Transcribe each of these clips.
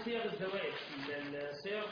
صيغ الزوائد الصيغ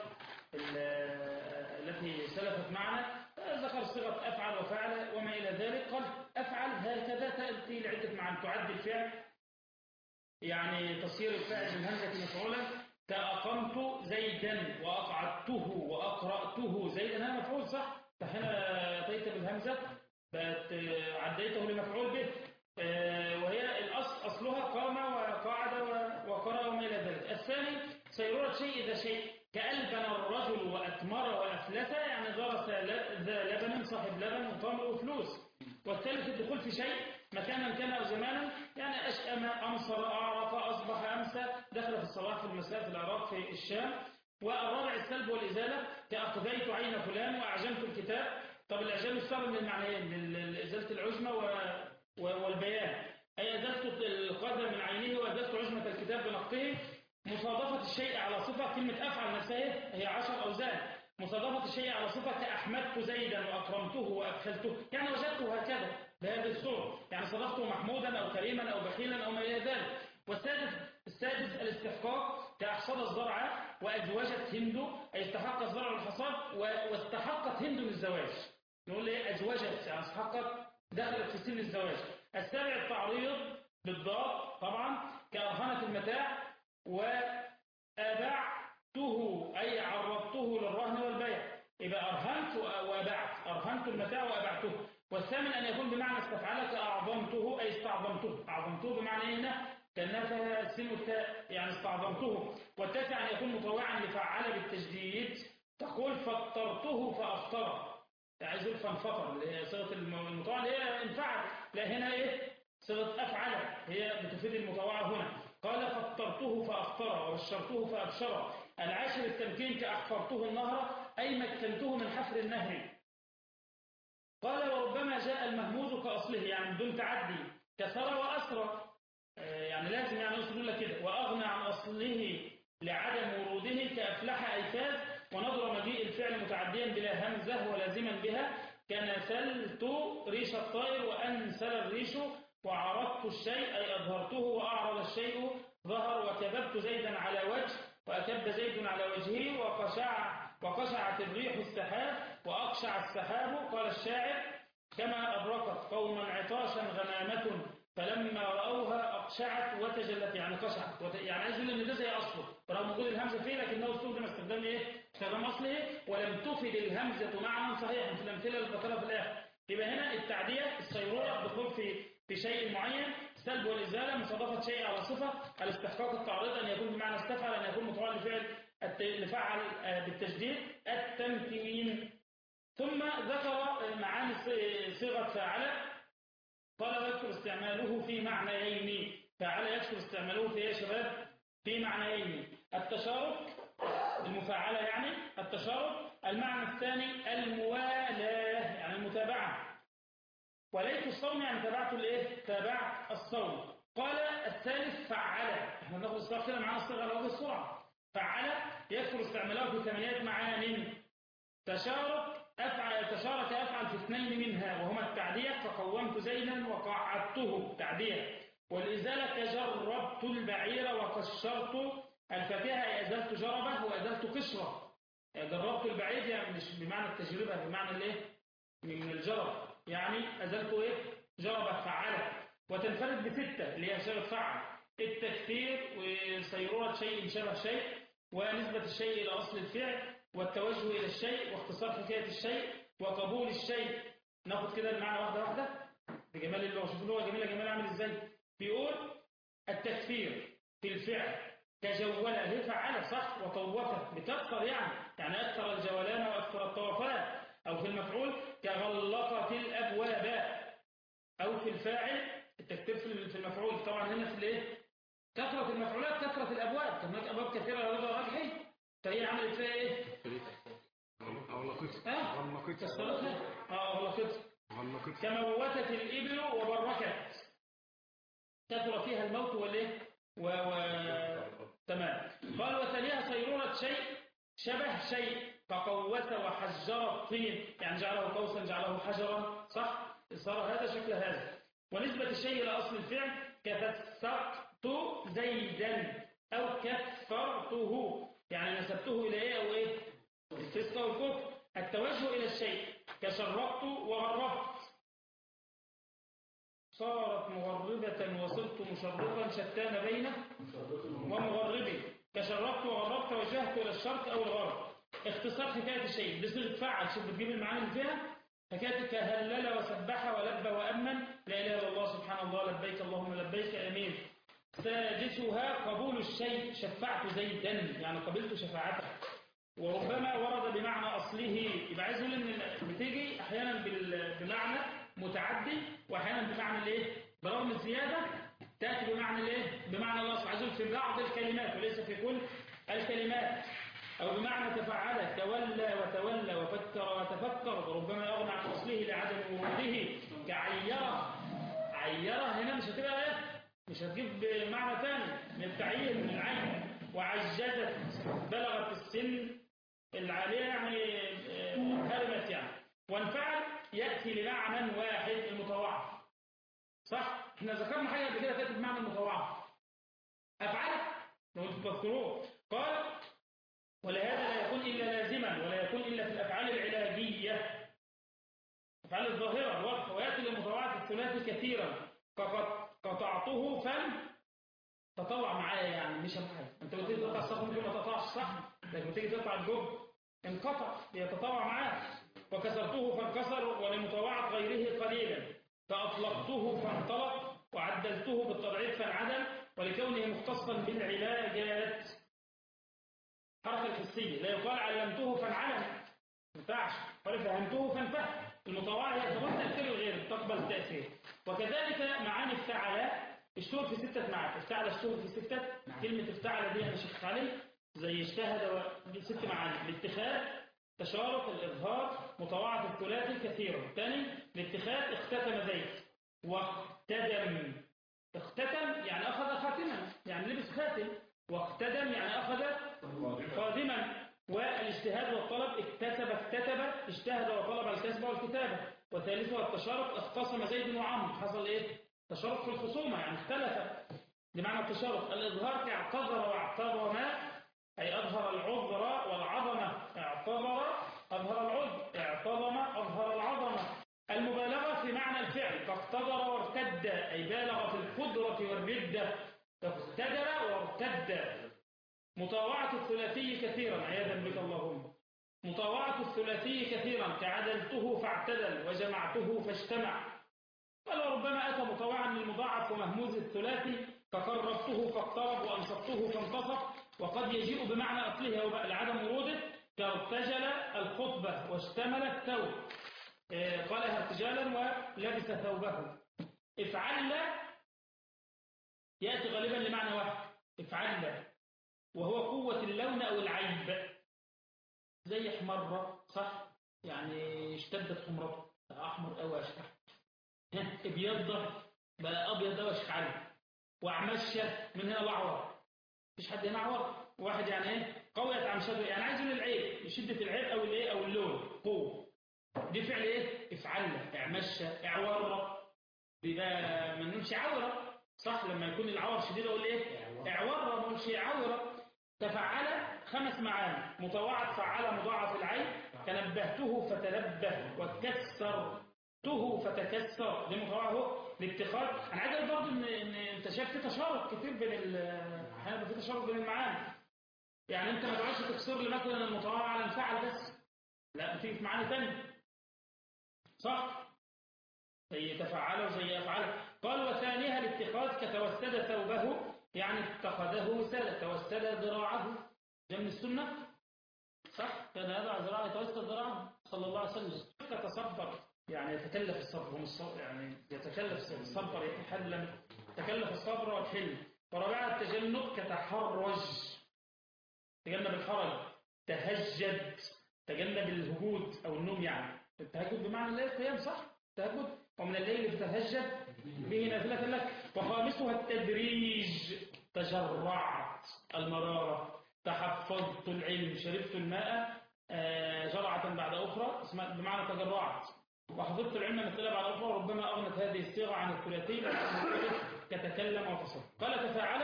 التي سلفت معنا ذكر صيغة أفعل وفعل وما إلى ذلك قال أفعل هكذا تأتي لعدة معاني تعد الفعل يعني تصير الفعل من همزة مفعولا كأقمت زيدا وأقعدته وأقرأته زيدا هذا مفعول صح فهنا أتيت بالهمزة بقت عديته لمفعول به وهي الأصل أصلها قام وقعد وقرأ وما إلى ذلك الثاني سيرورة شيء إذا شيء كألبن الرجل وأتمر وأفلس يعني غرس ذا لبن صاحب لبن وتمر وفلوس والثالث الدخول في شيء مكانا كان أو زمانا يعني أشأم أمصر أعرف أصبح أمسى دخل في الصباح في المساء في العراق في الشام والرابع السلب والإزالة كأقضيت عين فلان وأعجمت الكتاب طب الإعجام يستخدم من المعنيين لإزالة العجمة والبيان أي أزلت القدر من عينه وأزلت عجمة الكتاب بنقطه مصادفة الشيء على صفة كلمة أفعل نفسها هي عشر أوزان مصادفة الشيء على صفة كأحمدت زيدا وأكرمته وأدخلته يعني وجدته هكذا بهذه الصورة يعني صادفته محمودا أو كريما أو بخيلا أو ما إلى ذلك والسادس السادس الاستحقاق كأحصاد الزرع وأجوجت هند أي استحق الزرع الحصاد واستحقت هند الزواج نقول إيه أجوجت يعني استحقت دخلت في سن الزواج السابع التعريض بالضاد طبعا كأرهنة المتاع وأبعته أي عرضته للرهن والبيع يبقى أرهنت وأبعت أرهنت المتاع وأبعته والثامن أن يكون بمعنى استفعل كأعظمته أي استعظمته أعظمته بمعنى إنه كأنها فيها السين والتاء يعني استعظمته والتاسع أن يكون مطوعا لفعل بالتجديد تقول فطرته فأفطر عايز يقول فانفطر اللي هي صيغة المطوعة اللي هي انفعل لا هنا إيه صيغة أفعل هي بتفيد المطوعة هنا قال فطرته فأفطر وبشرته فأبشر العاشر التمكين كأحفرته النهر أي مكنته من حفر النهر قال وربما جاء المهموز كأصله يعني بدون تعدي كسر وأسرى يعني لازم يعني يوصل لك كده وأغنى عن أصله لعدم وروده كأفلح أي فاز ونظر مجيء الفعل متعديا بلا همزة ولازما بها كنسلت ريش الطائر وأنسل الريش وعرضت الشيء أي أظهرته وأعرض الشيء ظهر وكذبت زيدا على وجه وأكب زيد على وجهه وقشع وقشعت الريح السحاب وأقشع السحاب قال الشاعر كما أبرقت قوما عطاشا غمامة فلما رأوها أقشعت وتجلت يعني قشعت وت... يعني عايز يقول إن ده زي أصله رغم وجود الهمزة فيه لكنه استخدم استخدام إيه؟ استخدام أصله ولم تفد الهمزة معنى صحيحا في الأمثلة اللي ذكرها في الآخر يبقى هنا التعدية الصيرورة الدخول في في شيء معين السلب والإزالة مصادفة شيء على صفة الاستحقاق التعريض أن يكون بمعنى استفعل أن يكون متوالي لفعل لفعل بالتجديد التمكين ثم ذكر معاني صيغة فاعل قال يكثر استعماله في معنيين فاعل يكثر استعماله في يا شباب في معنيين التشارك المفاعلة يعني التشارك المعنى الثاني الموالاة يعني المتابعة وليت الصوم يعني تابعت الايه تابعت الصوم قال الثالث فعل احنا بناخد الصيغه كده معانا الصيغه على وجه السرعه فعل يذكر استعماله في ثمانيات معان تشارك افعل تشارك افعل في اثنين منها وهما التعديه فقومت زيدا وقعدته تعديه والازاله كجربت البعير وقشرت الفاكهه ازلت جربه وازلت قشره جربت البعير يعني مش بمعنى التجربه بمعنى الايه من الجرب يعني أزلت إيه؟ جربت فعلت وتنفرد بستة اللي هي شبه فعل التكثير وصيرورة شيء شبه شيء ونسبة الشيء إلى أصل الفعل والتوجه إلى الشيء واختصار حكاية الشيء وقبول الشيء ناخد كده المعنى واحدة واحدة بجمال اللغة شوف اللغة جميلة جمال عامل إزاي بيقول التكثير في الفعل كجولة هي فعلة صح وطوفت بتكثر يعني يعني أكثر الجولان وأكثر الطوفات أو في المفعول كغلقت الأبواب أو في الفاعل التكتير في المفعول طبعا هنا في الايه كثرة المفعولات كثرة الأبواب كان هناك أبواب كثيرة لرضا رجحي فهي عملت فيها إيه؟ غلقتها غلقتها كسرتها اه غلقتها غلقتها كموتت الإبل وبركت كثر فيها الموت والإيه؟ و... و... تمام قال وتليها صيرورة شيء شبه شيء فقوس وحجر الطين يعني جعله قوسا جعله حجرا صح صار هذا شكل هذا ونسبة الشيء إلى أصل الفعل كفسقت زيدا أو كفرته يعني نسبته إلى إيه أو إيه الفسق والكفر التوجه إلى الشيء كشربت وغربت صارت مغربة وصرت مشربا شتان بينه ومغربي كشربت وغربت وجهت إلى الشرق أو الغرب اختصار حكاية الشيء بصيغة فعل شوف بتجيب المعاني اللي فيها حكاية كهلل وسبح ولبى وأمن لا إله إلا الله سبحان الله لبيك اللهم لبيك أمين سادسها قبول الشيء شفعت زيدا يعني قبلت شفاعته وربما ورد بمعنى أصله يبقى عايز يقول إن بتيجي أحيانا بال- بمعنى متعدي وأحيانا بمعنى الإيه؟ برغم الزيادة تأتي بمعنى الإيه؟ بمعنى الأصل عايز يقول في بعض الكلمات وليس في كل الكلمات أو بمعنى تفعل تولى وتولى وفكر وتفكر وربما يغنى عن أصله لعدم وروده كعيرة عيرة هنا مش هتبقى إيه؟ مش هتجيب معنى ثاني من التعيين من العين وعجزت بلغت السن العالية يعني آه، هرمت يعني وانفعل يأتي لمعنى واحد المتوعد صح؟ احنا ذكرنا حاجة قبل كده تأتي بمعنى المتوعد أفعل لو انتم تذكروه قال ولهذا لا يكون إلا لازما ولا يكون إلا في الأفعال العلاجية أفعال الظاهرة الواضحة ويأتي للمتوعد الثلاثي كثيرا فقد قطعته فم تطوع معايا يعني مش معايا انت قلت لي تقطع الصف ممكن ما تقطعش صح لكن تيجي تقطع الجب انقطع يتطوع معاه وكسرته فانكسر ولمطوعة غيره قليلا فأطلقته فانطلق وعدلته بالتضعيف فانعدل ولكونه مختصا بالعلاجات حركة الحسية لا يقال علمته فانعلم ما ينفعش ولا فهمته فانفهم المطوعة هي تقول تأثير الغير تقبل التأثير وكذلك معاني افتعل اشتغل في ستة معاني افتعل اشتغل في ستة كلمة افتعل دي أنا شيخ علي زي اجتهد و... دي ست معاني الاتخاذ تشارك الإظهار مطوعة الثلاثي كثيرا ثاني الاتخاذ اختتم زيت واختدم اختتم يعني أخذ خاتما يعني لبس خاتم واختدم يعني أخذ خادما والاجتهاد والطلب اكتسب اكتتب اجتهد وطلب الكسب والكتابة وثالثها التشارك اختصم زيد وعمرو حصل ايه تشارك في الخصومة يعني اختلف بمعنى التشارك الإظهار كاعتذر واعتظم أي أظهر العذر والعظمة اعتذر أظهر العذر اعتظم أظهر العظمة المبالغة في معنى الفعل فاقتدر وارتد أي بالغ في القدرة والردة اقتدر وارتد مطاوعة الثلاثي كثيرا عياذا بك اللهم مطاوعة الثلاثي كثيرا كعدلته فاعتدل وجمعته فاجتمع بل وربما أتى مطاوعا للمضاعف ومهموز الثلاثي فقربته فاقترب وأنصبته فانتصف وقد يجيء بمعنى أصله أو لعدم وروده كارتجل الخطبة واشتمل الثوب آه، قالها ارتجالا ولبس ثوبه افعل يأتي غالبا لمعنى واحد افعل وهو قوة اللون أو العيب زي حمرة صح يعني اشتدت حمرته بقى أحمر أو أشكح ابيض بقى أبيض أو أشكح وعمشة من هنا الأعور مفيش حد هنا أعور واحد يعني إيه قوية عمشته يعني عايز يقول العيب شدة العيب أو الإيه أو اللون قوة دي فعل إيه افعل اعمشة اعور بيبقى ما نقولش عورة صح لما يكون العور شديد أقول إيه اعور ما نقولش عورة تفعل خمس معاني مطوعة فعل مضاعف العين تنبهته فتنبه وكسرته فتكسر دي مطوعة اهو الاتخاذ انا عايز اقول برضه ان ان انت شايف في تشارك كتير بين ال احيانا في تشارك بين المعاني يعني انت ما تقعدش تكسر لي مثلا المطوعة على انفعل بس لا بتيجي في معاني ثانيه صح زي تفعله وزي يفعله قال وثانيها الاتخاذ كتوسد ثوبه يعني اتخذه وسادة توسد ذراعه ده من السنة صح كان يضع ذراعه يتوسد ذراعه صلى الله عليه وسلم كتصبر يعني يتكلف الصبر هم الصبر يعني يتكلف الصبر يتحلم يتكلف الصبر والحلم ورابعها التجنب كتحرج تجنب الحرج تهجد تجنب الهجود او النوم يعني التهجد بمعنى الليل القيام صح التهجد ومن الليل فتهجد به نافلة لك وخامسها التدريج تجرعت المرارة تحفظت العلم شربت الماء آه، جرعة بعد أخرى اسمها بمعنى تجرعت وحفظت العلم مثلا بعد أخرى ربما أغنت هذه الصيغة عن الثلاثين كتكلم وتصف قال تفاعل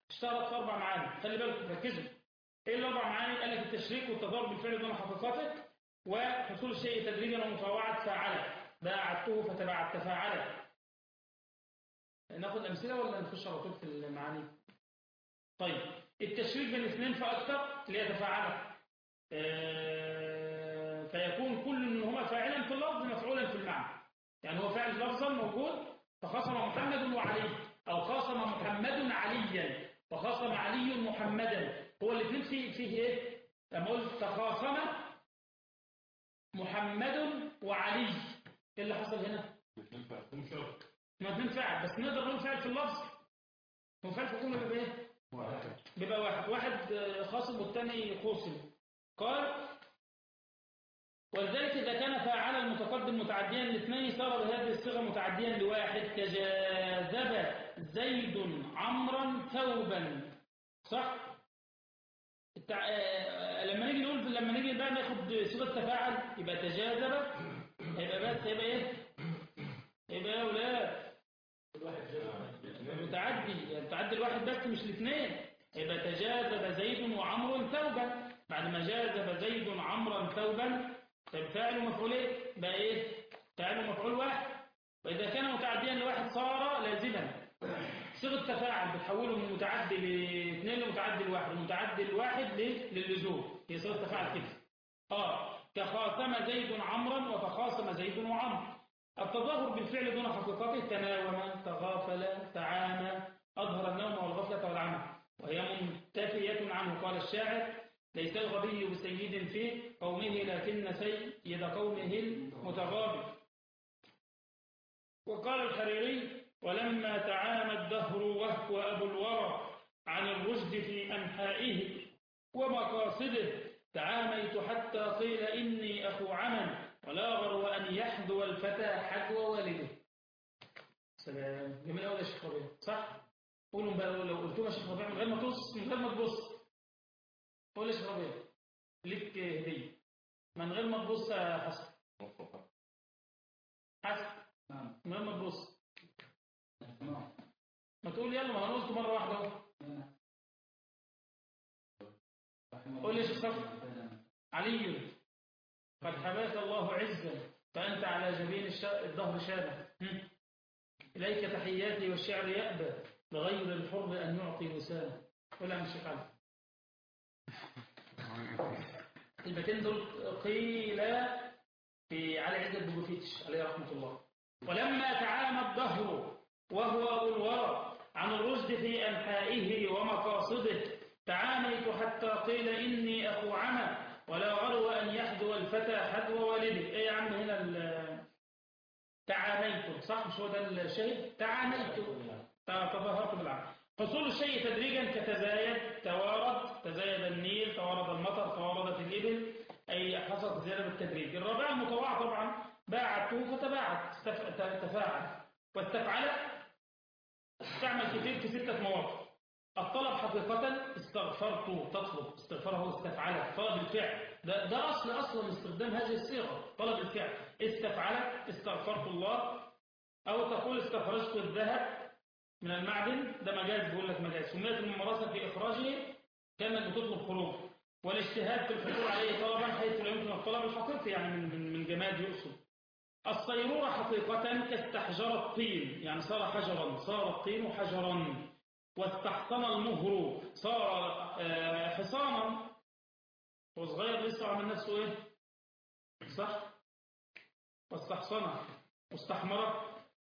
اشتهرت في أربع معاني خلي بالكم ركزوا إيه الأربع معاني؟ قال لك التشريك والتضارب بالفعل دون حقيقته وحصول الشيء تدريجا ومتوعد فاعله باعدته فتبعت تفاعله ناخد أمثلة ولا نخش على طول في المعاني طيب التشريك بين اثنين فأكثر اللي هي تفاعله آه، فيكون كل منهما فاعلا في اللفظ مفعولا في المعنى يعني هو فاعل لفظا موجود فخصم محمد وعلي أو خاصم محمد عليا فخاصم علي محمدا هو الاثنين فيه فيه ايه لما قلت تخاصم محمد وعلي ايه اللي حصل هنا ما اثنين فاعل بس نقدر نقول فاعل في اللفظ هو فاعل في الجمله بيبقى ايه بيبقى واحد واحد آه، خاصم والثاني خوصم قال ولذلك إذا كان فاعل المتقدم متعديا لاثنين صار بهذه الصيغة متعديا لواحد كجاذب زيد عمرا ثوبا صح؟ التع... آه، لما نيجي نقول لما نيجي بقى ناخد صيغة تفاعل يبقى تجاذب هيبقى بس هيبقى ايه؟ هيبقى يا ولاد متعدي يعني متعدي الواحد بس مش الاثنين يبقى تجاذب زيد وعمر ثوبا بعد ما جاذب زيد عمرا ثوبا طيب فاعل ومفعول ايه بقى ايه فاعل ومفعول واحد واذا كان متعديا لواحد صار لازما صيغه تفاعل بتحوله من متعدي لاثنين لمتعدي لواحد ومتعدي لواحد ليه؟ للزوم هي صيغه تفاعل كده اه كخاصم زيد عمرا وتخاصم زيد وعمر التظاهر بالفعل دون حقيقته تناوم تغافل تعامى أظهر النوم والغفلة والعمى وهي منتفية عنه قال الشاعر ليس الغبي بسيد في قومه لكن سيد قومه المتغابي وقال الحريري ولما تعامى الدهر وهو أبو الورى عن الرشد في أنحائه ومقاصده تعاميت حتى قيل إني أخو عمل ولا غرو أن يحذو الفتى حذو والده سلام جميل أول يا شيخ ربيع صح؟ قولوا بقى لو قلتوا يا شيخ ربيع من غير ما تبص من غير ما تبص قول يا شيخ ربيع ليك هدية من غير ما تبص يا حسن حسن نعم من غير ما تبص نعم ما تقول يلا ما انا قلت مرة واحدة اهو قول يا شيخ صفر علي قد حباك الله عزا فأنت على جبين الش- الظهر شابه هم. إليك تحياتي والشعر يأبى لغير الحر أن يعطي وسامة ولا مش علي البيتين دول قيل في علي عزت بوجوفيتش عليه رحمة الله ولما تعامى الدهر وهو أبو الورى عن الرشد في أنحائه ومقاصده تعاميت حتى قيل إني أخو عمى ولا غرو أن يحذو الفتى حذو والده إيه يا عم هنا ال- تعاميت صح مش هو ده الشيء تعاميت تظاهرت بالعمل حصول الشيء تدريجا كتزايد توارد تزايد النيل توارد المطر تواردت الإبل أي حصلت زيادة بالتدريج الرابعة المتوعة طبعا باعته فتباعد استف- ت- تفاعل واستفعل استعمل كتير في ستة مواقف الطلب حقيقة استغفرت تطلب استغفره استفعله طلب الفعل ده, ده أصل أصلا استخدام هذه الصيغة طلب الفعل استفعل استغفرت الله أو تقول استخرجت الذهب من المعدن ده مجاز بيقول لك مجاز سميت الممارسة في إخراجه كانت بتطلب خروج والاجتهاد في الحصول عليه طلبا حيث لا يمكن الطلب الحقيقي يعني من, من, من جماد يقصد الصيرورة حقيقة كاستحجر الطين يعني صار حجرا صار الطين حجرا واستحصن المهر صار آه، حصانا هو صغير لسه عمل نفسه ايه صح واستحصن واستحمر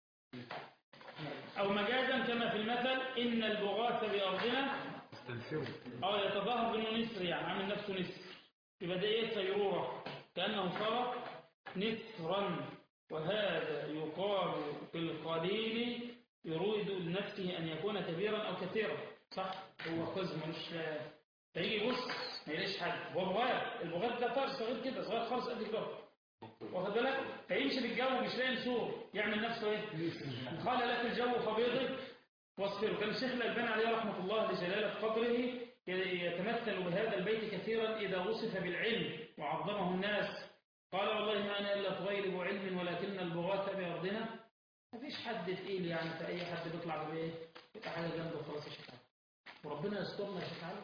أو مجازا كما في المثل إن البغاث بأرضنا استنفروا اه يتظاهر بانه نسر يعني عامل نفسه نسر يبقى ده ايه سيروره كانه صار نسرا وهذا يقال في القليل يريد لنفسه ان يكون كبيرا او كثيرا صح هو خز ملوش فيجي يبص ما يلاقيش حد هو بغاث البغاث ده طائر صغير كده صغير خالص قد كده واخد بالك فيمشي بالجو مش لاقي نسور يعمل نفسه ايه قال لك الجو فبيضك واصفره كان الشيخ الألباني عليه رحمة الله لجلالة قدره يتمثل بهذا البيت كثيرا إذا وصف بالعلم وعظمه الناس قال والله ما أنا إلا طغيرب علم ولكن البغاة بأرضنا ما فيش حد تقيل يعني في أي حد بيطلع بإيه يبقى حاجة جنبه وخلاص يا شيخ وربنا يسترنا يا شيخ علي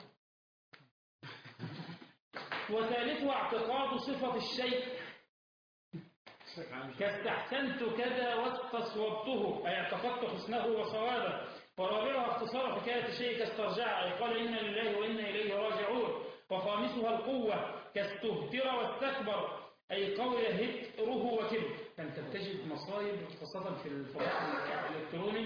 وثالثها اعتقاد صفة الشيء كاستحسنت كذا واستصوبته أي اعتقدت حسنه وصوابه ورابعها اختصار حكاية الشيء كاسترجع أي قال إنا لله وإنا إليه راجعون وخامسها القوة كاستهتر واستكبر أي قول هتره وكبر فأنت تجد مصايب خاصة في الفضاء الإلكتروني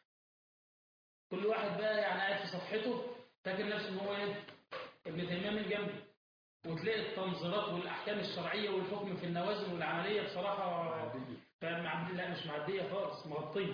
كل واحد بقى يعني قاعد في صفحته فاكر نفسه ان هو ايه ابن تيميه من جنبه وتلاقي التنظيرات والاحكام الشرعيه والحكم في النوازل والعمليه بصراحه فمع لا مش معديه خالص مغطيه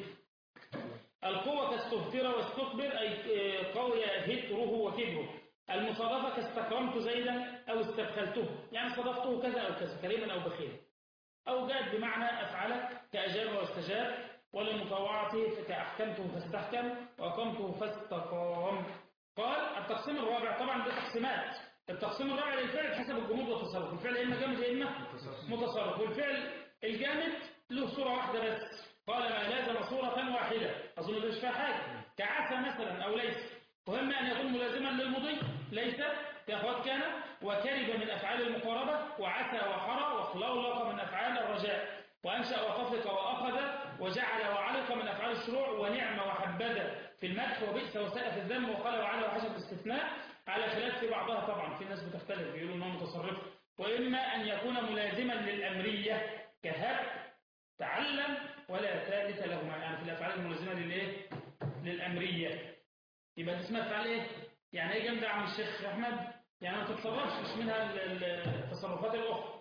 القوة كاستهتر واستكبر أي قوي هتره وكبره المصادفة كاستكرمت زيدا أو استدخلته يعني صادفته كذا أو كذا كريما أو بخيلا أو جاءت بمعنى أفعل كأجاب واستجاب ولمطوعته كأحكمته فاستحكم وأقمته فاستقام قال التقسيم الرابع طبعا ده تقسيمات التقسيم الرابع للفعل حسب الجمود والتصرف الفعل إما جامد يا إما متصرف والفعل الجامد له صورة واحدة بس قال ما لازم صورة واحدة أظن ده مش فيها حاجة كعسى مثلا أو ليس وهم أن يكون ملازما للمضي ليس كأخوات كان وكرب من أفعال المقاربة وعسى وحرى وخلولق من أفعال الرجاء وأنشأ وطفق وأخذ وجعل وعلق من أفعال الشروع ونعم وحبذا في المدح وبئس وساء في الذم وقال وعلى وحشة الاستثناء على خلاف في بعضها طبعا في ناس بتختلف بيقولوا أنه متصرف وإما أن يكون ملازما للأمرية كهب تعلم ولا ثالث لهما يعني في الأفعال الملازمة للإيه؟ للأمرية يبقى اسمها أفعال إيه؟ يعني إيه جامدة عم الشيخ أحمد؟ يعني ما تتصرفش مش منها التصرفات الأخرى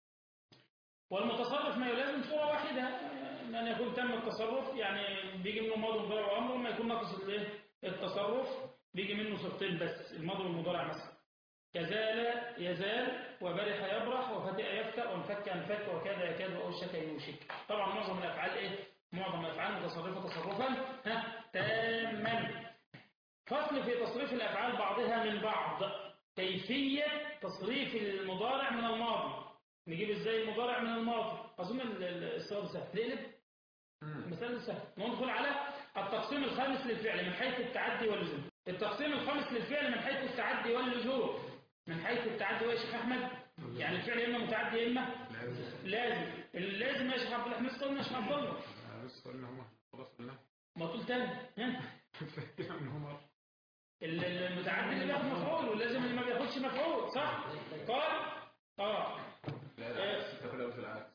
والمتصرف ما يلازم صورة واحدة أن يكون تم التصرف يعني بيجي منه ماضي مضارع وأمر وما يكون ناقص التصرف بيجي منه صفتين بس الماضي والمضارع مثلا كزال يزال وبرح يبرح وفتئ يفتأ وانفك انفك وكاد يكاد وأوشك يوشك طبعا معظم الأفعال إيه؟ معظم الأفعال متصرفة تصرفا ها تاما فصل في تصريف الأفعال بعضها من بعض كيفية تصريف المضارع من الماضي نجيب ازاي المضارع من الماضي أظن السؤال سهل نقلب المسألة سهل ندخل على التقسيم الخامس للفعل من حيث التعدي واللزوم التقسيم الخامس للفعل من حيث التعدي واللزوم من حيث التعدي يا شيخ أحمد يعني الفعل إما متعدي إما لازم اللازم يا شيخ عبد الله احنا لسه قلنا يا شيخ عبد الله لسه قلنا هما خلاص قلنا ما تقول تاني ها فاكر ان هما المتعدي اللي بياخد مفعول واللازم اللي ما بياخدش مفعول صح قال اه لا لا ستة في الأول في العكس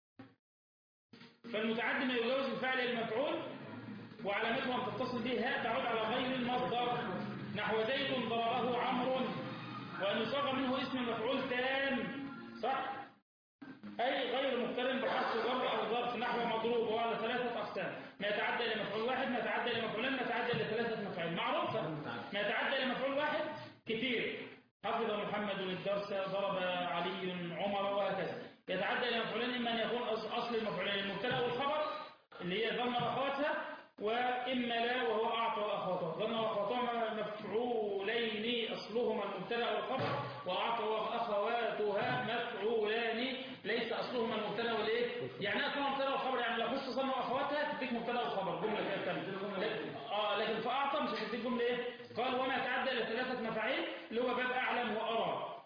فالمتعدي ما يجاوز الفعل المفعول وعلامته أن تتصل به هاء تعود على غير المصدر نحو زيد ضربه عمرو وأن يصاغ منه اسم مفعول تام صح أي غير مقترن بحرف جر أو ظرف نحو مضروب وهو على ثلاثة أقسام ما يتعدى إلى مفعول واحد ما يتعدى إلى مفعولين ما يتعدى إلى ثلاثة مفاعيل معروفة ما يتعدى إلى مفعول واحد كتير حفظ محمد الدرس ضرب علي عمر وهكذا يتعدى إلى مفعولين إما أن يكون أص- أصل المفعولين المبتدا والخبر اللي هي ضم وأخواتها وإما لا وهو أعطى وأخواتها ضم وأخواتها مفعولين أصلهما المبتدا والخبر وأعطى وأخواتها مفعولان ليس أصلهما المبتدا والإيه؟ يعني إيه أصلهما المبتدا والخبر يعني لو خص ضم وأخواتها تديك مبتدا وخبر جملة كده كاملة آه لكن في أعطى مش هتديك جملة إيه؟ قال وما يتعدى إلى ثلاثة مفاعيل اللي هو باب أعلم وأرى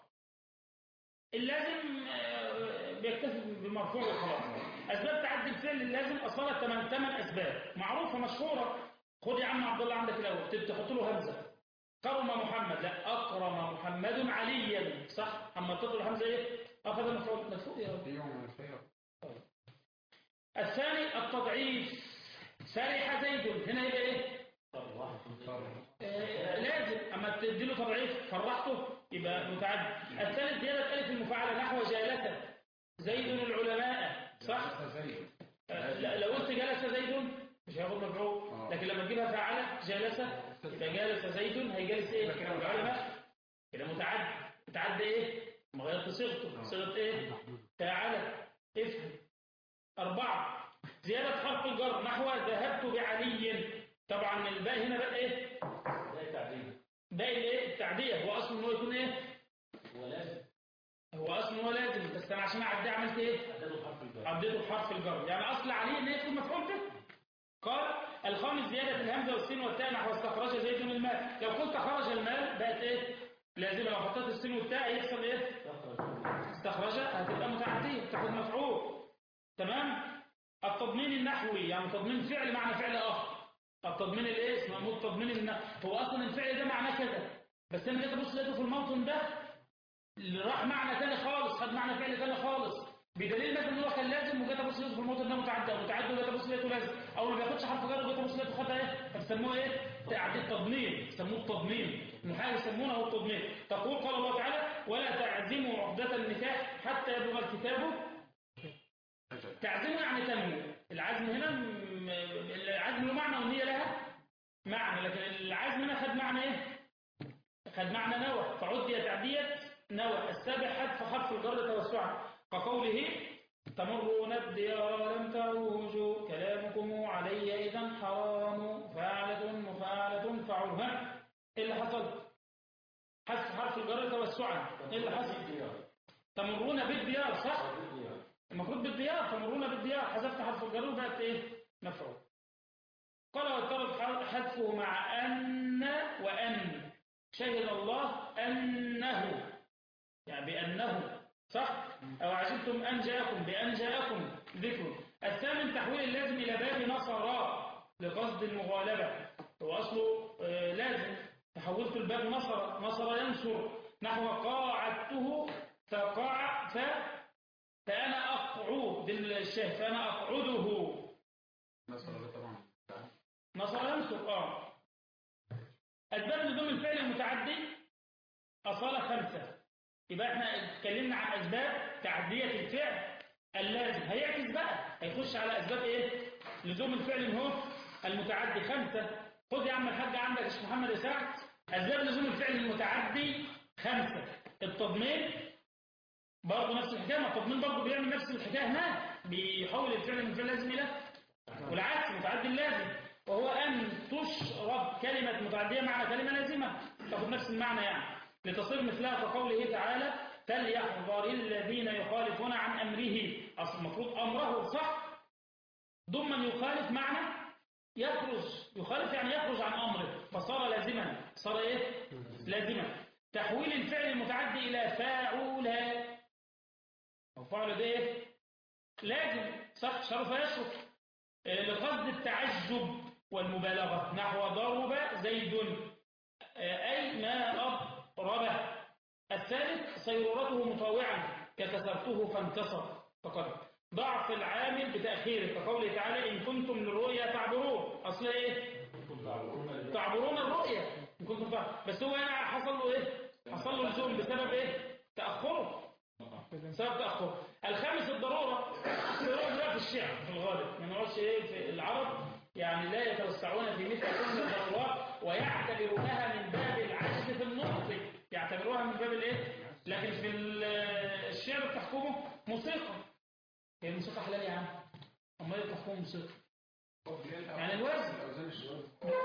اللازم آه، بيكتفي بمرفوع وخلاص اسباب تعدي الفعل اللازم اصلا ثمان ثمان اسباب معروفه مشهوره خد يا عم عبد الله عندك الاول تبدا تحط له همزه كرم محمد لا اكرم محمد عليا صح اما تحط له همزه ايه اخذ مفعول مدفوع يا رب يوم الخير الثاني التضعيف فرح زيد هنا يبقى ايه آه، لازم اما تدي له تضعيف فرحته يبقى متعدي الثالث زياده الف المفاعله نحو جالس زيد العلماء صح زي لا لو قلت جلس زيد مش هياخد مفعول آه. لكن لما تجيبها فعل جلس يبقى جالس زيد هيجلس ايه كده متعدي. العلماء كده متعدي متعدي ايه ما غيرت صيغته آه. صيغه ايه فعل افهم أربعة زيادة حرف الجر نحو ذهبت بعلي طبعا الباء هنا بقى ايه باقي الايه التعدية هو اصلا انه يكون ايه هو اصلا هو لازم بس انا عشان اعديه عملت ايه عديته بحرف الجر يعني اصل عليه ان يكون مفعول به قال الخامس زيادة الهمزة والسين والتاء نحو استخرج زيد الماء لو قلت خرج المال بقت ايه لازمة لو حطيت السين والتاء يحصل ايه استخرج هتبقى متعدية تاخد مفعول تمام التضمين النحوي يعني تضمين فعل معنى فعل اخر التضمين الايه اسمه التضمين النحوي هو اصلا الفعل ده معناه كذا بس انا جيت ابص لقيته في الموطن ده اللي راح معنى تاني خالص خد معنى فعل تاني خالص بدليل مثلا ان هو كان لازم وجيت ابص لقيته في الموطن ده متعدى متعدى وجيت ابص لقيته لازم او ما بياخدش حرف جر وجيت ابص لقيته خدها ايه فبيسموه ايه تعديل تضمين يسموه التضمين المحاول يسمونه التضمين تقول قال الله تعالى ولا تعزموا عقدة النكاح حتى يبلغ الكتاب أجل تعزم يعني تنمو العزم هنا م- العزم له معنى والنية لها معنى لكن العزم هنا خد معنى ايه خد معنى نوى فعدي تعدية نوى السابع حذف حرف الجر توسعا كقوله تمرون الديار لم تعوجوا كلامكم علي إذا حرام فاعلة مفاعلة فعلها ايه اللي حصل حذف حرف الجر توسعا ايه اللي حصل تمرون بالديار صح المفروض بالديار تمرون بالديار حذفت حرف الجر وبقت ايه مفعول قال واضطرد حذفه مع ان وان شهد الله انه يعني بانه صح او عجبتم ان جاءكم بان جاءكم ذكر الثامن تحويل اللازم الى باب نصر لقصد المغالبه هو اصله آه، لازم تحولت الباب نصر نصر ينصر نحو قاعدته فقاع ف فأنا أقعد بالشاه فأنا أقعده نصر الله طبعا نصر ينصر آه أسباب لزوم الفعل المتعدي أصالة خمسة يبقى احنا اتكلمنا عن أسباب تعدية الفعل اللازم هيعكس بقى هيخش على أسباب إيه لزوم الفعل هو المتعدي خمسة خد يا عم الحاج عندك يا شيخ محمد إسحاق أسباب لزوم الفعل المتعدي خمسة التضمين برضه نفس الحكايه ما التضمين برضه بيعمل نفس الحكايه هناك بيحول الفعل من فعل لازم الى والعكس متعدي اللازم وهو ان تشرب كلمه متعديه معنى كلمه لازمه تاخد نفس المعنى يعني لتصير مثلها كقوله تعالى فليحذر الذين يخالفون عن امره اصل المفروض امره صح ضمن يخالف معنى يخرج يخالف يعني يخرج عن امره فصار لازما صار ايه لازما تحويل الفعل المتعدي الى فاعولا أو فعل ده إيه؟ لازم صح شرف يشرف آه، لقصد التعجب والمبالغة نحو ضرب زيد آه، أي ما أضربه الثالث صيرورته مطاوعا ككسرته فانكسر فقد ضعف العامل بتأخيره كقوله تعالى إن كنتم للرؤيا تعبرون أصل إيه؟ تعبرون الرؤيا إن كنتم تعبرون بس هو هنا حصل له إيه؟ حصل له لزوم بسبب إيه؟ تأخره بسبب تأخر الخامس الضرورة الضرورة بقى في الشعر في الغالب ما نقولش ايه في العرب يعني لا يتوسعون في مثل كل الضرورات ويعتبرونها من باب العجز في النطق يعتبروها من باب الايه لكن في ال- الشعر بتحكمه موسيقى هي الموسيقى حلال يا عم امال ايه بتحكمه موسيقى يعني الوزن الأوزان الشهور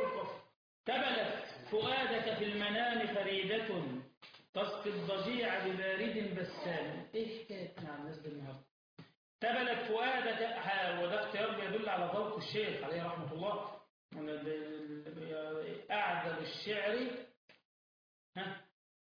تبلت فؤادك في المنام فريدة تسقي الضجيع ببارد بسام ايه حكايتنا عن الناس دي النهارده تبلت فؤادك ها، وده اختيار بيدل على ذوق الشيخ عليه رحمه الله من ال- ال- اعذب الشعر ها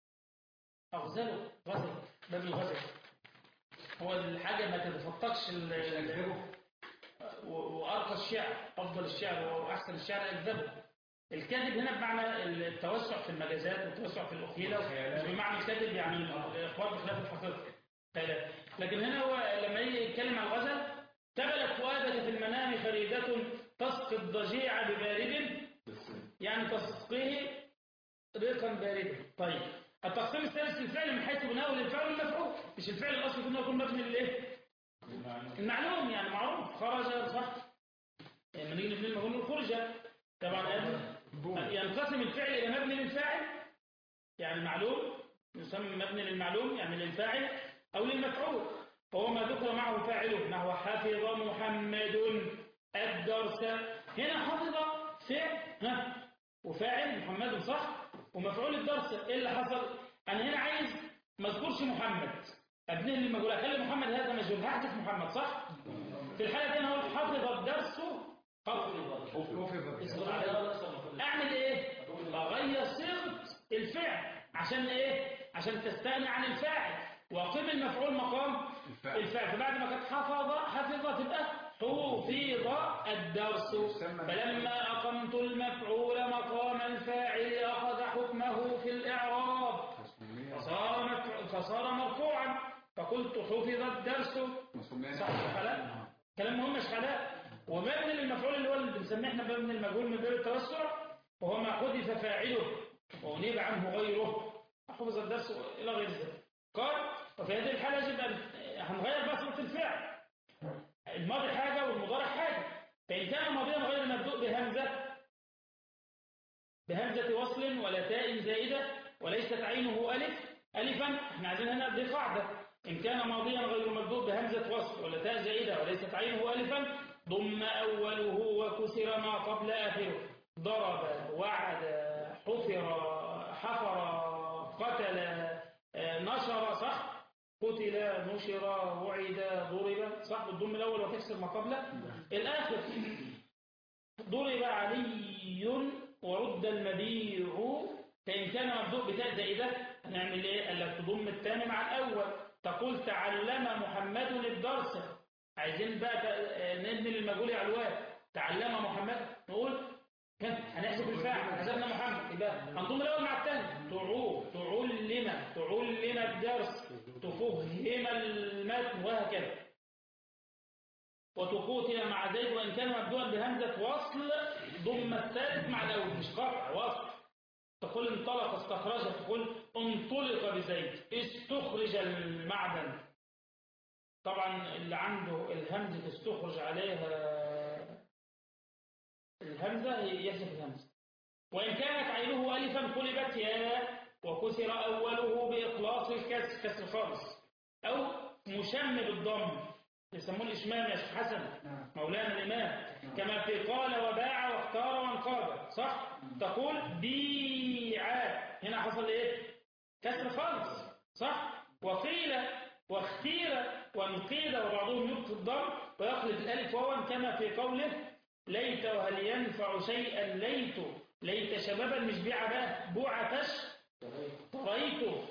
اغزله غزل باب الغزل هو الحاجه ما تتفتقش ال- و- وارقى الشعر افضل الشعر واحسن الشعر اكذبه الكذب هنا بمعنى التوسع في المجازات والتوسع في الأخيلة مش بمعنى الكذب يعني الإخبار بخلاف الحقيقة خيالات. لكن هنا هو لما يجي يتكلم عن الغزل تبلت فؤادك في المنام فريدة تسقي الضجيع ببارد يعني تسقيه ريقا باردا طيب التقسيم الثالث الفعل من حيث بناؤه للفعل المفعول مش الفعل الاصلي كله يكون مبني للايه المعلوم يعني معروف خرج صح يعني لما نيجي نبني المفعول نقول خرج طبعا ينقسم الفعل إلى مبني للفاعل يعني معلوم يسمى مبني للمعلوم يعني للفاعل أو للمفعول وهو ما ذكر معه فاعله نحو حفظ محمد الدرس هنا حفظ فعل ها وفاعل محمد صح ومفعول الدرس ايه اللي حصل انا هنا عايز ما اذكرش محمد ابنيه للمجهول اخلي محمد هذا مجهول هحذف محمد صح في الحاله دي انا هقول حفظ الدرس حفظ حفظ عشان ايه عشان تستغني عن الفاعل وقم المفعول مقام الفاعل الفعل فبعد ما كانت حفظ حفظ تبقى حفظ الدرس فلما أقمت المفعول مقام الفاعل أخذ حكمه في الإعراب مسمية فصار, مفع- فصار مرفوعا فقلت حفظ الدرس مسمية صح مش حلال كلام مهم مش حلال ومبني للمفعول اللي هو اللي بنسميه احنا مبني المجهول من باب التوسع وهو ما حذف فاعله ونيب عنه غيره حفظ الدرس الى غير ذلك قال وفي هذه الحاله يجب ان هنغير بقى صيغه الفعل الماضي حاجه والمضارع حاجه فان كان ماضيا غير مبدوء بهمزه بهمزه وصل ولا تاء زائده وليست عينه الف الفا احنا عايزين هنا دي قاعده إن كان ماضيا غير مبدوء بهمزة وصل ولا تاء زائدة وليست عينه ألفا ضم أوله وكسر ما قبل آخره ضرب وعد حفر حفر قتل آه، نشر صح قتل نشر وعد ضرب صح بالضم الأول وتكسر ما قبله الآخر ضرب علي ورد المبيع فإن كان مبدوء بتاء زائدة هنعمل إيه؟ قال لك تضم الثاني مع الأول تقول تعلم محمد الدرس عايزين بقى ت- نبني للمجهول علوان تعلم محمد نقول كان هنحسب الفاعل حسبنا محمد يبقى هنضم الأول مع الثاني تعو تعلم تعلم الدرس تفهم المتن وهكذا وتقوتل مع زيد وإن كان مبدوءا بهمزة وصل ضم الثالث مع الأول مش قطع وصل تقول انطلق استخرج تقول انطلق بزيد استخرج المعدن طبعا اللي عنده الهمزة استخرج عليها الهمزة يحذف الهمزة وإن كانت عينه ألفا قلبت ياء وكسر أوله بإخلاص الكسر كسر خالص أو مشم بالضم يسمون الإشمام يا شيخ حسن مولانا الإمام كما في قال وباع واختار وانقاد صح تقول بيع هنا حصل إيه كسر خالص صح وقيل واختير وانقيل وبعضهم يبقي الضم ويقلب الألف واوا كما في قوله ليت وهل ينفع شيئا ليت ليت شبابا مش بيع بقى بوعتش طريته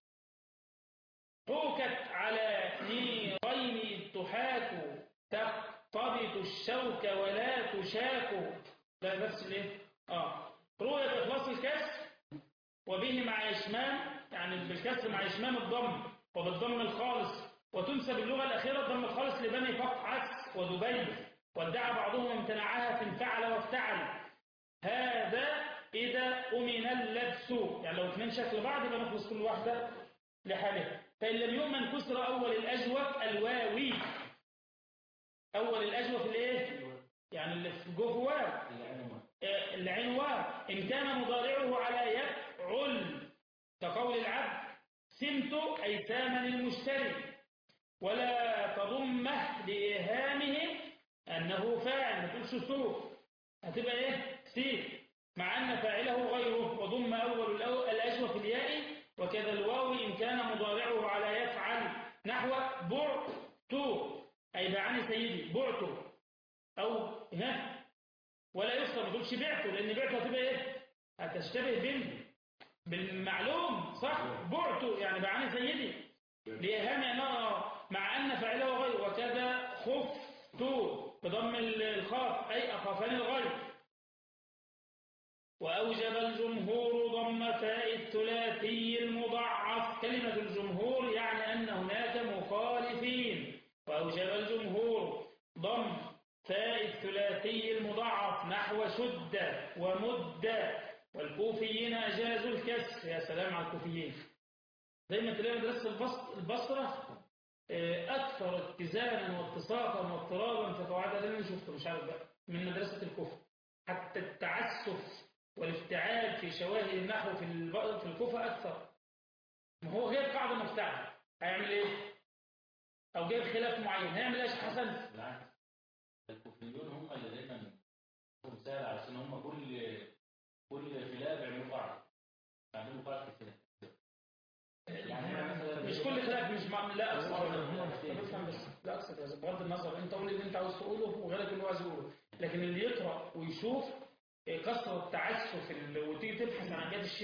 حوكت على نيرين تحاك تقتبط الشوك ولا تشاك ده نفس الايه اه روي باخلاص الكسر وبه مع اشمام يعني بالكسر مع اشمام الضم وبالضم الخالص وتنسب اللغه الاخيره الضم الخالص لبني فتح عكس ودبي وادعى بعضهم امتناعها في انفعل وافتعل هذا إذا أمن اللبس يعني لو اثنين شكل بعض يبقى نخلص كل واحدة لحالها فإن لم يؤمن كسر أول الأجوف الواوي أول الأجوف الإيه؟ يعني اللي في جوه واو آه، العين واو إن كان مضارعه على يفعل كقول العبد سمت أي ثامن المشتري ولا تضمه لإيهامه أنه فاعل ما تقولش سوء هتبقى إيه؟ سيف مع أن فاعله غيره وضم أول الأو- الأجوف الياء وكذا الواو إن كان مضارعه على يفعل نحو بعت أي باعني سيدي بعت أو ها ولا يفصل ما تقولش بعته لأن بعته هتبقى إيه؟ هتشتبه بال بالمعلوم صح؟ بعته يعني باعني سيدي لإيهام أنه مع أن فاعله غير وكذا خفت بضم الخاف أي أخافني الغير وأوجب الجمهور ضم تاء الثلاثي المضاعف كلمة الجمهور يعني أن هناك مخالفين وأوجب الجمهور ضم تاء الثلاثي المضاعف نحو شد ومد والكوفيين أجازوا الكسر يا سلام على الكوفيين دايما تلاقي مدرسة البص- البصرة آه، أكثر اتزانا واتساقا واضطرابا في قواعدها ده اللي أنا شفته مش عارف بقى من مدرسة الكفر حتى التعسف والافتعال في شواهد النحو في الب- في الكوفة أكثر ما هو جايب قاعدة مفتعلة هيعمل إيه؟ أو جايب خلاف معين هيعمل إيه يا شيخ حسن؟ بالعكس الكوفيون هم اللي دايما هم سهل عشان هم كل كل خلاف يعملوا قاعدة يعملوا قاعدة كده يعني مثلا مش كل خلاف مش مع... لا أقصد طب افهم بس لا أقصد يا زلمة، بغض النظر أنت قول اللي أنت عاوز تقوله وغيرك اللي هو عايز يقوله لكن اللي يقرأ ويشوف كثرة تعسف ال- وتيجي تبحث عن أبيات الشعر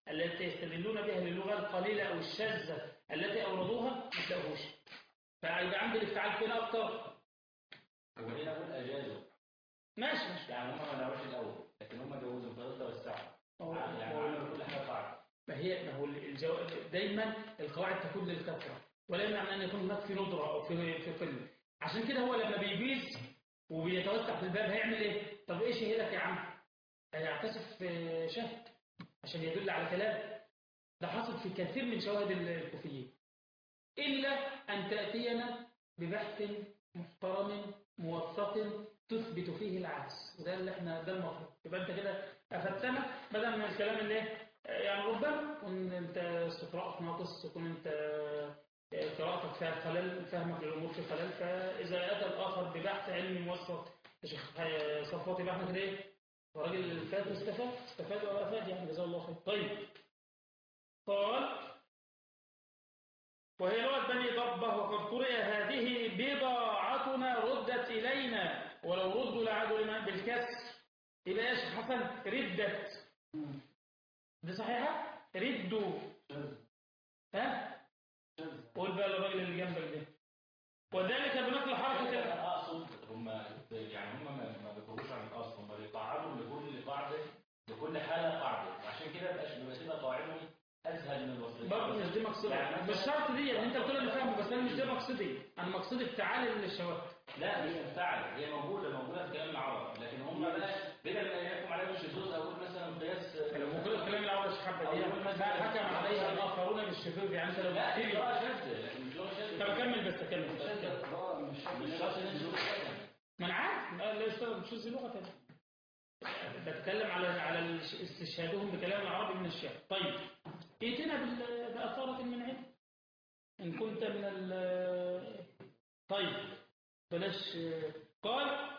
التي يستدلون بها للغة القليلة أو الشاذة التي أوردوها ما تلاقوهوش فيبقى عندي الافتعال فين أكتر وهنا أقول أجازوا ماشي ماشي يعني هم ما نعرفش الأول لكن هم جوزوا فضلت توسعوا هو- يعني هو- عملوا كل حاجة قاعدة ما هي ما هو الجو... دايما القواعد تكون للكثرة ولا يمنع من أن يكون هناك في ندرة أو في في قلة عشان كده هو لما بيجيز وبيتوسع في الباب هيعمل إيه؟ طب إيش يهلك يا عم؟ هيعتصف في شهد عشان يدل على كلام ده حصل في كثير من شواهد الكوفيين إلا أن تأتينا ببحث محترم موثق تثبت فيه العكس وده اللي احنا ده المطلوب يبقى انت كده افدتنا بدل من الكلام اللي إيه؟ يعني ربما يكون انت استقراءك ناقص يكون انت قراءتك فيها خلل فهمك للامور في خلل فاذا اتى الاخر ببحث علمي موثق يا شيخ صفوتي يبقى احنا كده ايه؟ وراجل فات واستفاد استفاد وافاد يعني جزاه الله خير طيب قال وهي لغة بني ضبة وقد قرئ هذه بضاعتنا ردت إلينا ولو ردوا لعادوا لما بالكسر يبقى يا شيخ حسن ردت دي صحيحة؟ ردوا ها؟ قول بقى للراجل اللي جنبك ده وذلك بنقل حركة أنا أقصد هم يعني هم ما ما بيخرجوش عن الأصل هم بيقعدوا لكل قاعدة لكل حالة قاعدة وعشان كده بقاش بيبقى كده قواعدهم أسهل من الوصلية برضه مش دي مقصدي يعني مش مثلاً- شرط دي انت بتقول اللي فاهمه بس انا مش ده مقصدي انا مقصدي بتعالي للشواهد لا مش مفتعل هي موجودة موجودة في كلام العرب لكن هم بقى بدل ما يحكم عليها بالشذوذ أو يقول مثلا قياس لو ممكن الكلام اللي عاوز حبه دي ما حكم عليها الاخرون بالشذوذ يعني انت لو لا دي بتكتبي قراءة شاذة لكن مش لغة شاذة طب اكمل بس اكمل مش شرط ان انت ما انا عارف لا لا يشتغل بشذ لغه ثانيه بتكلم على على الاش- استشهادهم بكلام العربي من الشعر طيب ائتنا بال- بأثارة من علم إن كنت من ال طيب بلاش قال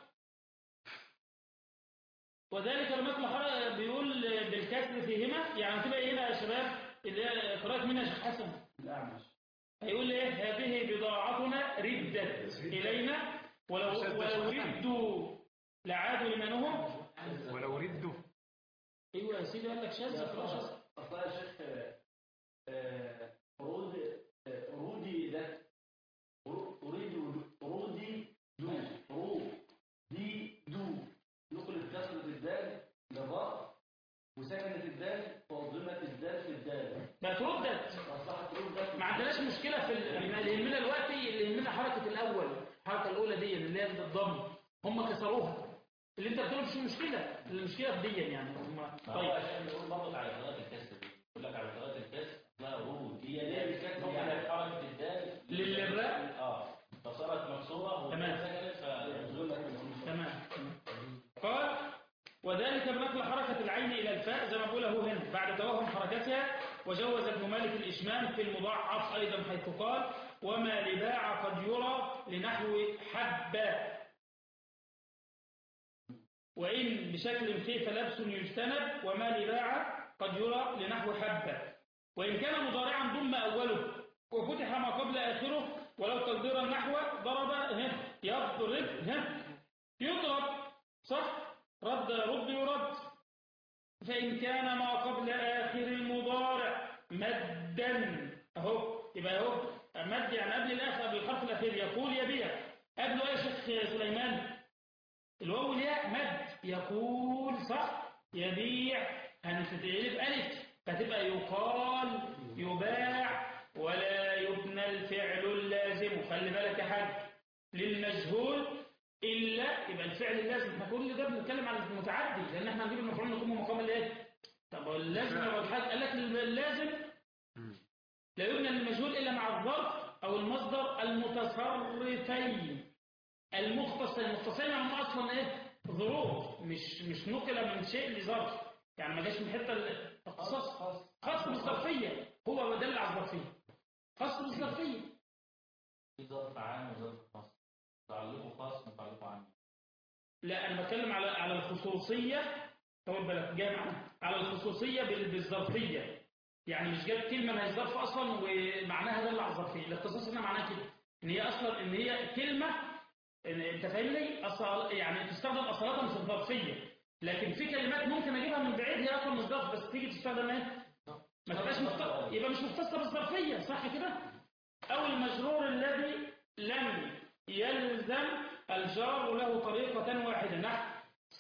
وذلك المثل حر- بيقول بالكسر فيهما يعني تبقى هنا يا شباب اللي هي قراءة مين يا شيخ حسن هيقول ايه هذه بضاعتنا ردت إلينا ولو ولو ردوا لعادوا لمنهم ولو ردوا ايوه يا سيدي قال لك شاذ قراءة شاذ أصلا يا شيخ آه، أرود آه، أرودي ده أرو- أريد أرودي دو أرو دي دو نقلت كسرة الدال للراء وسكنت الدال وأضمت الدال في الدال بقت ردت أصبحت ردت ما عندناش مشكلة في ال- اللي يهمنا دلوقتي اللي يهمنا حركة الأول الحركة الأولى دي اللي هي بالضم هم كسروها اللي أنت بتقول مش مشكلة المشكلة في دي يعني هم ما هو طيب عشان بيقول برضك على قراءة الكسر دي يقول لك على قراءة الكسر اسمها رود هي ليه ليه الكسر نقلت يعني؟ حركة الدال للراء؟ اه فصارت مكسورة تمام. وسكنت فنزلت تمام تمام. قال وذلك بنقل حركة العين إلى الفاء زي ما بقول له هنا بعد توهم حركتها وجوز ابن مالك الإشمام في المضاعف أيضا حيث قال وما لباع قد يرى لنحو حبة وإن بشكل كيف لبس يجتنب وما لباع قد يرى لنحو حبة وإن كان مضارعا ضم أوله وفتح ما قبل آخره ولو تقدير النحو ضرب ها، يضرب ها، يضرب صح رد رد يرد فإن كان ما قبل آخر المضارع مدا أهو يبقى أهو مد يعني قبل الآخر قبل الحرف الأخير يقول يبيع قبله إيه يا شيخ سليمان الواو والياء مد يقول صح يبيع هنتقلب ألف فتبقى يقال يباع ولا يبنى الفعل اللازم خلي بالك يا حاج للمجهول إلا يبقى الفعل اللازم احنا كل ده بنتكلم عن المتعدي لأن احنا هنجيب المفعول نقوم مقام الايه؟ طب هو اللازم يبقى الحاج قال لك اللازم لا يبنى للمجهول إلا مع الظرف أو المصدر المتصرفين المختص المختصين هم اصلا ايه ظروف مش مش نقل من شيء لظرف يعني ما جاش من حته الاختصاص خاص بالظرفيه هو بدل على الظرفيه خاص بالظرفيه في ظرف عام وظرف خاص تعلقه خاص وتعلقه عام لا انا بتكلم على على الخصوصيه طول بالك جامع على الخصوصيه بال- بالظرفيه يعني مش جاب كلمه ما هي ظرف اصلا ومعناها دل على الظرفيه الاختصاص هنا معناه كده ان هي اصلا ان هي كلمه إن انت فاهمني أصل يعني تستخدم اصالة في الظرفيه لكن في كلمات ممكن اجيبها من بعيد هي اصلا مش ظرف بس تيجي تستخدم ايه ما تبقاش مختص... يبقى مش مختصة بالظرفية صح كده أو المجرور الذي لم يلزم الجار له طريقة واحدة نحو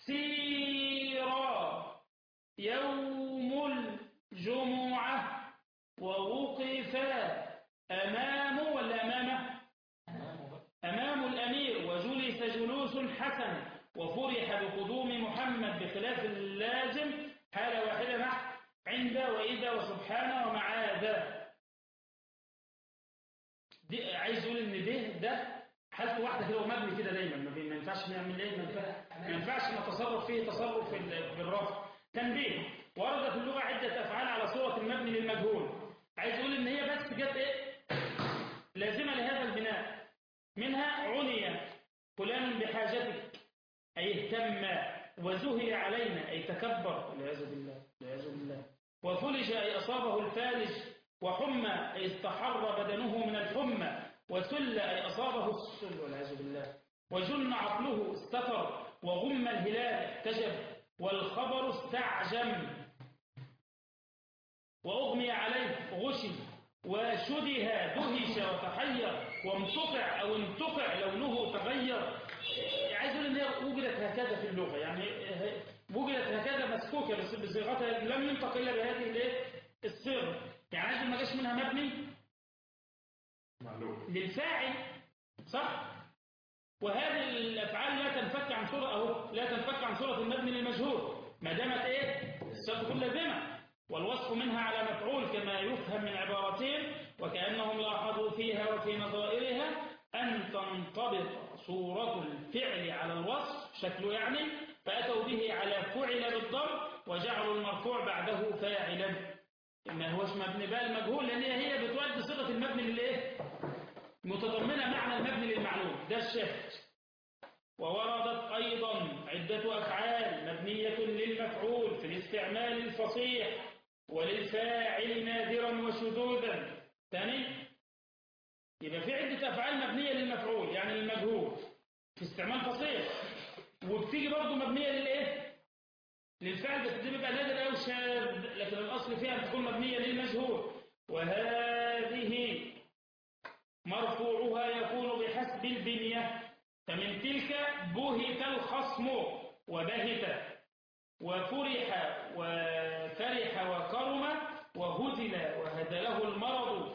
سيرا يوم الجمعة ووقفا أمام ولا أمامه أمام الأمير وجلس جلوس حسن وفرح بقدوم محمد بخلاف اللازم حالة واحدة نحو عند وإذا وسبحان ومعاذ دي عايز يقول ان ده ده حالته واحده كده ومبني كده دايما ما بي- ما ينفعش نعمل ايه ما ينفع- ما ينفعش نتصرف فيه تصرف في ال- في الرفع تنبيه ورد في اللغه عده افعال على صوره المبني للمجهول عايز يقول ان هي بس جت ايه لازمه لهذا البناء منها عني فلان بحاجتك اي اهتم وزهي علينا اي تكبر والعياذ بالله والعياذ بالله وفلج أي أصابه الفالج وحمى أي استحر بدنه من الحمى وسل أي أصابه السل والعياذ بالله وجن عقله استتر وغم الهلال احتجب والخبر استعجم وأغمي عليه غشي وشده دهش وتحير وامتقع أو انتقع لونه تغير عايز أقول إن هي وجدت هكذا في اللغة يعني وجدت هكذا مسكوكة بس بصيغتها لم ينطق إلا بهذه الايه الصيغة يعني عايز ما جاش منها مبني معلوم للفاعل صح وهذه الافعال لا تنفك عن صوره اهو لا تنفك عن صوره المبني للمجهول ما دامت ايه الصفه لازمه والوصف منها على مفعول كما يفهم من عبارتين وكانهم لاحظوا فيها وفي نظائرها ان تنطبق صوره الفعل على الوصف شكله يعني فاتوا به على فعل بالضم وجعلوا المرفوع بعده فاعلا ما هوش مبني بقى المجهول لان هي هي بتؤدي صيغه المبني للايه متضمنة معنى المبني للمعلوم ده الشاهد ووردت أيضا عدة أفعال مبنية للمفعول في الاستعمال الفصيح وللفاعل نادرا وشذوذا ثاني يبقى في عدة أفعال مبنية للمفعول يعني للمجهول في استعمال فصيح وبتيجي برضه مبنية للإيه؟ للفعل بس دي بيبقى نادر أو شاذ لكن الأصل فيها أن تكون مبنية للمجهول وهذه مرفوعها يكون بحسب البنية فمن تلك بهت الخصم وبهت وفرح وفرح وكرم وهزل وهزله المرض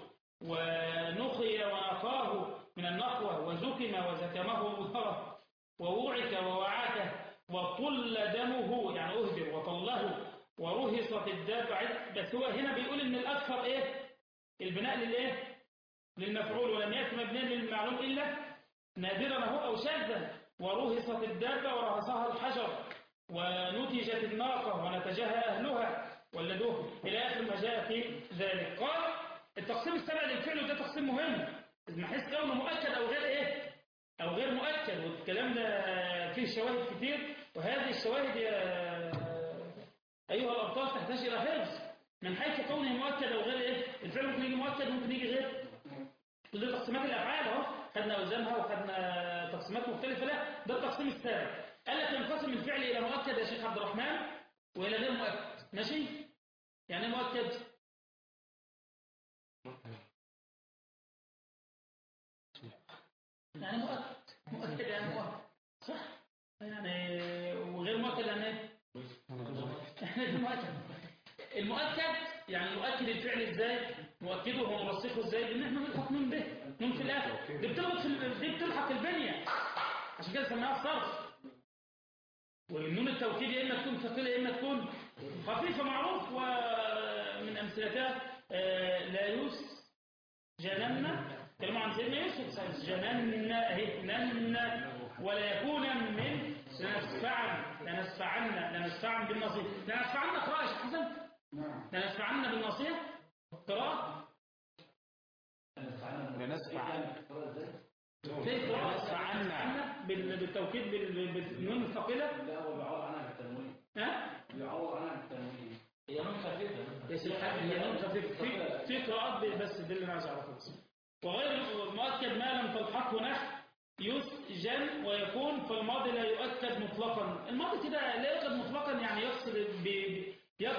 ونخي ونقاه من النخوة وزكم وزكمه الله ووعك ووعاك وطل دمه يعني أهدر وطله ورهصت الدابة بس هو هنا بيقول إن الأكثر إيه البناء للإيه للمفعول ولم يأتي مبنيا للمعلوم إلا نادرا هو أو شاذا ورهصت الدابة ورهصها الحجر ونتجت الناقة ونتجها أهلها ولدوه إلى آخر ما جاء في ذلك قال التقسيم السبع للفعل ده تقسيم مهم إذا حس كونه مؤكد أو غير إيه أو غير مؤكد والكلام ده فيه شواهد كتير وهذه الشواهد يا أيها الأبطال تحتاج إلى حفظ من حيث كونه مؤكد أو غير إيه الفعل ممكن يجي مؤكد ممكن يجي غير كل دي تقسيمات الافعال اهو خدنا اوزانها وخدنا تقسيمات مختلفه لا ده التقسيم السابع قال لك ينقسم الفعل الى مؤكد يا شيخ عبد الرحمن والى غير مؤكد ماشي يعني ايه مؤكد يعني مؤكد مؤكد يعني مؤكد صح يعني وغير مؤكد يعني ايه المؤكد المؤكد يعني نؤكد الفعل ازاي نؤكده ونرسخه ازاي بان احنا نلحق نون به نون في الاخر دي بتربط في ال- دي بتلحق البنيه عشان كده سميناها الصرف والنون التوكيد يا اما تكون ثقيله يا اما تكون خفيفه معروف ومن امثلتها آه، لا يوسف جنن كلمة عن سيدنا يوسف جنن اهي نن ولا يكون من لنسفعن لنسفعن لنسفعن بالنصيح لنسفعن قراءة يا شيخ حسن لنسفعن بالنصيح قراءة لنسفع كيف قراءة لنسفعن بال- بالتوكيد بال- بالنون الثقيلة لا هو بيعوض عنها بالتنوين ها بيعوض عنها بالتنوين هي نون خفيفة يا سيدي الحاج هي نون خفيف في في قراءات ب- بس دي اللي انا عايز اعرفها بس وغير مؤكد ما لم تلحقه نحو يسجن ويكون في الماضي لا يؤكد مطلقا الماضي كده لا يؤكد مطلقا يعني يقصد ب- يقصد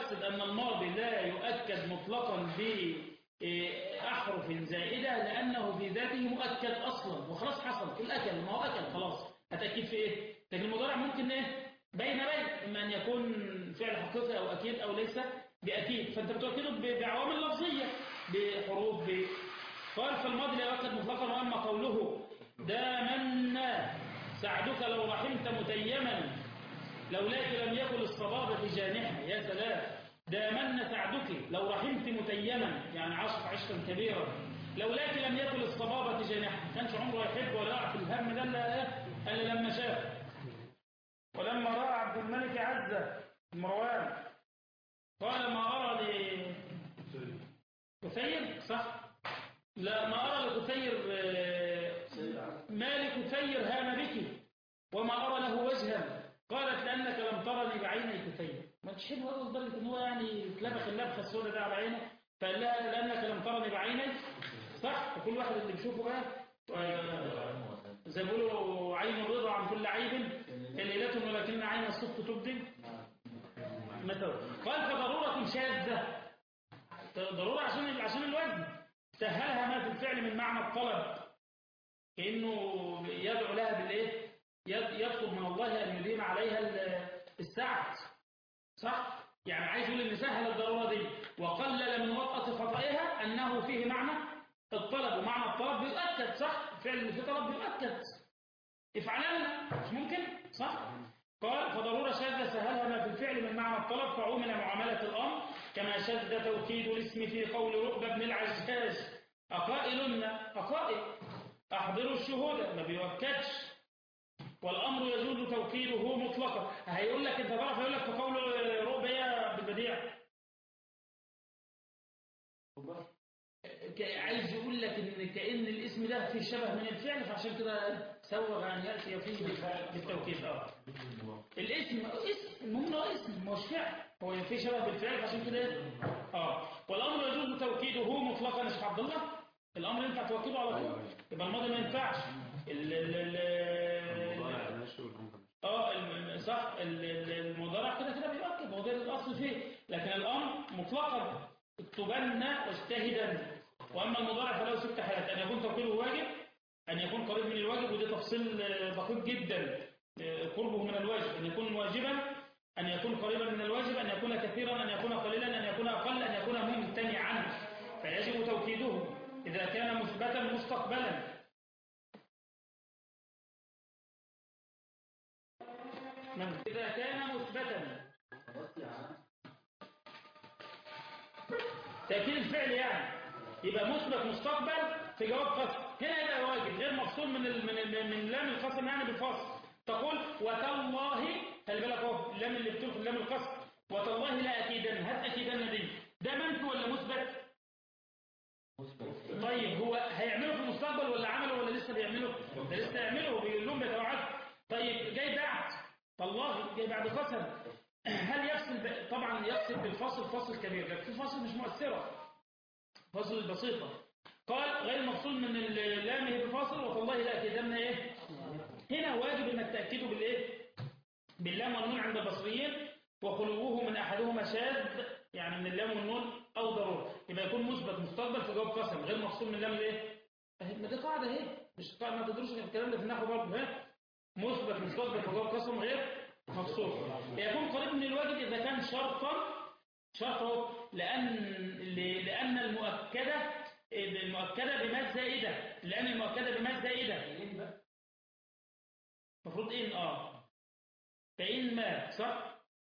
يقصد أن الماضي لا يؤكد مطلقا بأحرف زائدة لأنه في ذاته مؤكد أصلا وخلاص حصل الأكل ما هو أكل خلاص هتأكيد في إيه لكن المضارع ممكن إيه بين بين إما أن يكون فعل حقيقي أو أكيد أو ليس بأكيد فأنت بتؤكده ب- بعوامل لفظية بحروف ب... قال فالماضي لا يؤكد مطلقا وأما قوله دامنا سعدك لو رحمت متيما لولاك لم يكن الصبابة جانحة يا سلام دامن سعدك لو رحمت متيما يعني عشق عشقا كبيرا لولاك لم يكن الصبابة جانحة ما كانش عمره يحب ولا يقع في الهم ده الا إيه؟ الا لما شاف ولما راى عبد الملك عزة مروان قال ما ارى ل كثير صح لا ما ارى لكثير آه، ما لكثير هام بك وما ارى له وجها قالت لأنك لم ترني بعيني كثير ما تش حلو أول لدرجة إن هو يعني اتلبخ اللبخة السوداء ده على عينه فقال لها لأنك لم ترني بعيني صح وكل واحد اللي بيشوفه بقى آه، زي ما بيقولوا عين الرضا عن كل عيب قليلة ولكن عين الصدق تبدي مثلا قال فضرورة شاذة ضرورة عشان عشان الوزن سهلها ما في الفعل من معنى الطلب كأنه يدعو لها بالإيه يد- يطلب من الله أن يديم عليها ال- السعة صح؟ يعني عايز يقول إن سهل الضرورة دي وقلل من وطأة خطئها أنه فيه معنى الطلب ومعنى الطلب بيؤكد صح؟ الفعل اللي فيه طلب بيؤكد افعلن مش ممكن صح؟ قال فضرورة شاذة سهلها ما في الفعل من معنى الطلب فعمل معاملة الأمر كما شذ توكيد الاسم في قول رؤبة بن العجاج أقائلن أقائل أحضروا الشهود ما بيؤكدش والأمر يجوز توكيده مطلقا هيقول لك أنت تعرف هيقول لك في قول رؤبة بالبديع ك- عايز يقول لك ان كأن الاسم ده فيه شبه من الفعل فعشان كده سوغ ان ياتي فيه بالتوكيد اه الاسم اسم المهم هو اسم مش فعل هو فيه شبه بالفعل فعشان كده إيه؟ اه والامر يجوز توكيده مطلقا يا شيخ عبد الله الامر ينفع توكيده على طول يبقى الماضي ما ينفعش ال- ال- ال- المضارع ماشي والأمر ماشي. اه الم- صح ال- ال- المضارع كده كده بيؤكد هو ده الاصل فيه لكن الامر مطلقا اكتبن واجتهدا واما المضارع فله ست حالات ان يكون توكيله واجب ان يكون قريب من الواجب وده تفصيل آه، دقيق جدا آه، قربه من الواجب ان يكون واجبا ان يكون قريبا من الواجب ان يكون كثيرا ان يكون قليلا ان يكون اقل ان يكون ممتنعا فيجب توكيده اذا كان مثبتا مستقبلا من إذا كان مثبتا تأكيد الفعل يعني يبقى مثبت مستقبل في جواب قسم هنا يبقى واجب غير مفصول من ال من ال من لام القسم يعني بالفصل تقول وتالله خلي بالك اهو اللام اللي بتقول في لام القسم وتالله لا اكيدن هات اكيدن دي ده منفي ولا مثبت؟ طيب هو هيعمله في المستقبل ولا عمله ولا لسه بيعمله؟ ده لسه يعمله وبيقول لهم بيتوعدوا طيب جاي بعد والله جاي بعد قسم هل يفصل ب... طبعا يقصد بالفصل فصل كبير لكن في فصل مش مؤثرة فصل بسيطة قال غير مفصول من اللام هي بفاصل والله لا كدن ايه هنا واجب انك تأكده بالايه باللام والنون عند البصريين وخلوه من احدهما شاذ يعني من اللام والنون او ضرورة يبقى يكون مثبت مستقبل في جواب قسم غير مفصول من اللام الايه أهي- ما دي قاعدة اهي مش قاعدة ما تدروش الكلام ده في النحو برضه ها مثبت مستقبل في جواب قسم غير مفصول يكون قريب من الواجب إذا كان شرطا شرطه لأن ل- لأن المؤكدة المؤكدة بما زائدة لأن المؤكدة بما زائدة المفروض إن آه فإن ما صح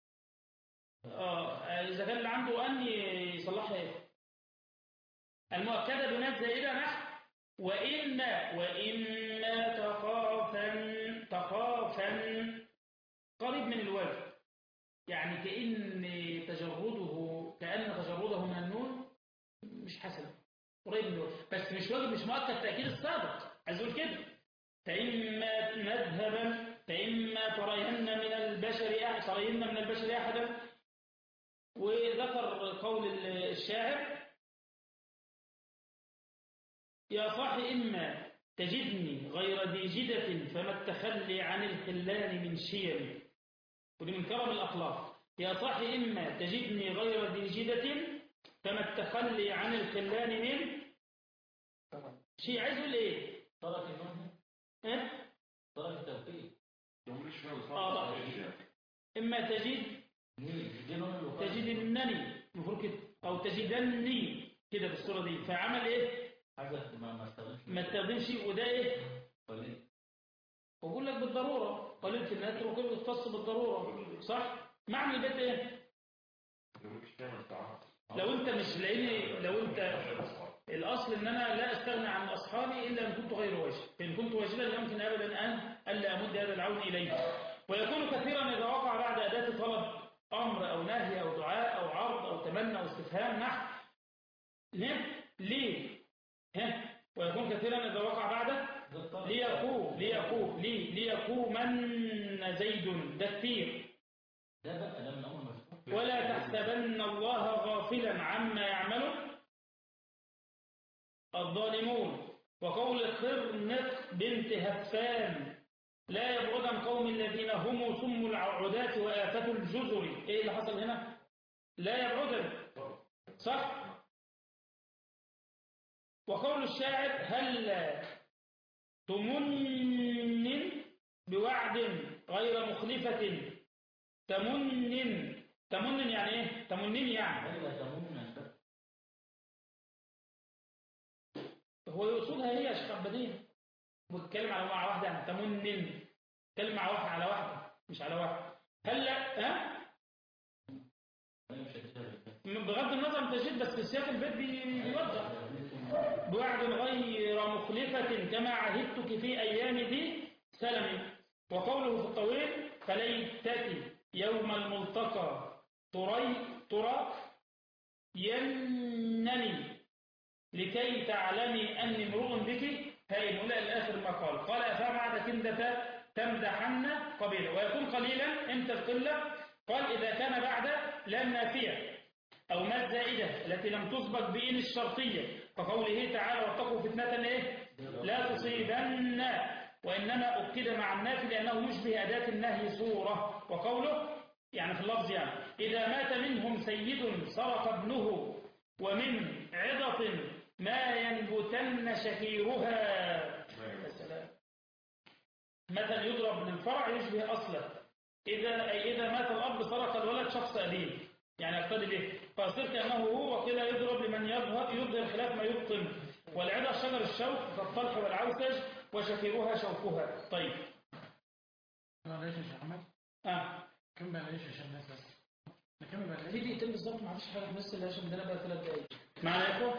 آه إذا كان اللي عنده أن يصلحها إيه المؤكدة بما زائدة نحو وإما وإما تخافا تخافا قريب من الواجب يعني كأن تجرده كأن تجرده من النون مش حسن قريب من الواجب بس مش واجب مش مؤكد تأكيد السابق عايز اقول كده فإما نذهبا فإما ترين من البشر أحد ترين من البشر أحدا وذكر قول الشاعر يا صاحي إما تجدني غير ذي جدة فما التخلي عن الخلان من شيم ودي من كرم الأخلاق يا صاحي إما تجدني غير ذي جدة كما التخلي عن الخلان من شيء عايز يقول ايه؟ ترك النون إيه؟ ترك التوكيد مش فاهم آه بقى. إما تجد دي دي نون الوقاية تجدنني المفروض كده أو تجدني كده بالصورة دي فعمل إيه؟ حذف ما ما استخدمش ما استخدمش وده إيه؟ قليل بقول لك بالضرورة قليل في النثر وكل يختص بالضرورة صح؟ معنى البيت إيه؟ مش فاهم الصراحة لو أنت مش لأني لو أنت الأصل أن أنا لا أستغنى عن أصحابي إلا أن كنت غير واجب فإن كنت واجبا لا يمكن أبدا أن ألا أمد هذا العون إليه ويكون كثيرا إذا وقع بعد أداة طلب أمر أو نهي أو دعاء أو عرض أو تمنى أو استفهام نحو ها؟ ليه ها؟ ويكون كثيرا إذا وقع بعد ده الطرف ليقوم ليقوم لي ليقومن زيد ده كثير ده بقى ده من أول مفتوح ولا تحسبن الله غافلا عما يعمل الظالمون وقول خرنق بنت هفان لا يبعد عن قوم الذين هم سم العداة وآفة الجزر ايه اللي حصل هنا لا يبعد صح وقول الشاعر هل تمن بوعد غير مخلفة تمن تمن يعني ايه تمنين يعني أيوة تمون هو يقصدها هي يا شيخ عبدين بتتكلم على مع واحدة يعني تمنن بتتكلم مع واحد على واحدة مش على واحد هل لا ها مش هتشتغل بغض النظر انت جيت بس سياق البيت بي- بيوضح بوعد غير مخلفة كما عهدتك في أيام ذي سلم وقوله في الطويل فليتك يوم الملتقى تري ترى ينني لكي تعلمي أني امرؤ بك هاي نقول الآخر ما قال قال أفبعد كندة تمدحن قبيلة ويكون قليلا امتى القلة قال إذا كان بعد لام نافية أو ما الزائدة التي لم تسبق بإن الشرطية كقوله تعالى واتقوا فتنة إيه؟ لا تصيبن وإنما أكد مع النافي لأنه يشبه أداة النهي صورة وقوله يعني في اللفظ يعني إذا مات منهم سيد سرق ابنه ومن عضة ما ينبتن شهيرها يا سلام مثل يضرب للفرع يشبه أصله إذا أي إذا مات الأب سرق الولد شخص أديم يعني يقتدي به فيصير كأنه هو وكذا يضرب لمن يظهر يظهر خلاف ما يبطن والعظة شجر الشوك كالطلح والعوسج وشفيرها شوكها طيب معلش يا شيخ احمد آه. كم معلش عشان الناس بس نكمل معلش في دقيقتين بالظبط ما عنديش حاجة في نص اللي عشان ده بقى ثلاث دقايق معنا يا إخوة